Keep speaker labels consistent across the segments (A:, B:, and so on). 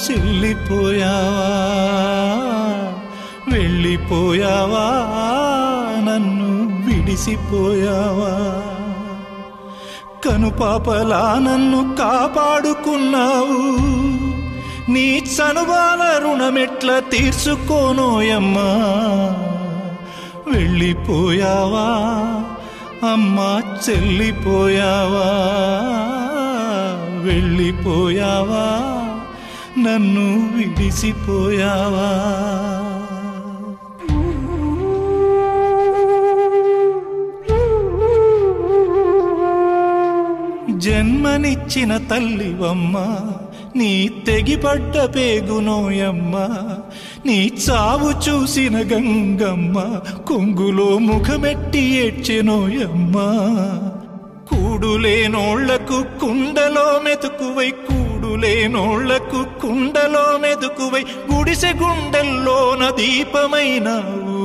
A: చెల్లిపోయావా వెళ్ళిపోయావా నన్ను విడిసిపోయావా కనుపాపలా నన్ను కాపాడుకున్నావు నీ చనుబాల రుణమెట్ల తీర్చుకోనోయమ్మా వెళ్ళిపోయావా అమ్మా చెల్లిపోయావా వెళ్ళిపోయావా నన్ను విడిసిపోయావా జన్మనిచ్చిన తల్లివమ్మ నీ తెగిపడ్డ పేగునోయమ్మ నీ చావు చూసిన గంగమ్మ కొంగులో ముఖమెట్టి ఏడ్చెనోయమ్మ కూడులేనోళ్లకు కుండలో మెతుకువై కూడులేనోళ్లకు కుండలో మెతుకువై గుడిసె గుండెల్లోన దీపమైనావు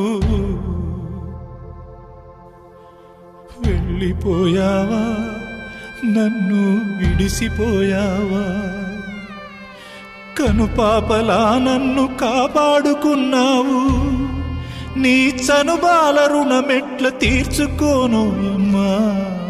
A: వెళ్ళిపోయావా నన్ను విడిసిపోయావా కనుపాపలా నన్ను కాపాడుకున్నావు నీ చనుబాల రుణమెట్ల తీర్చుకోను అమ్మా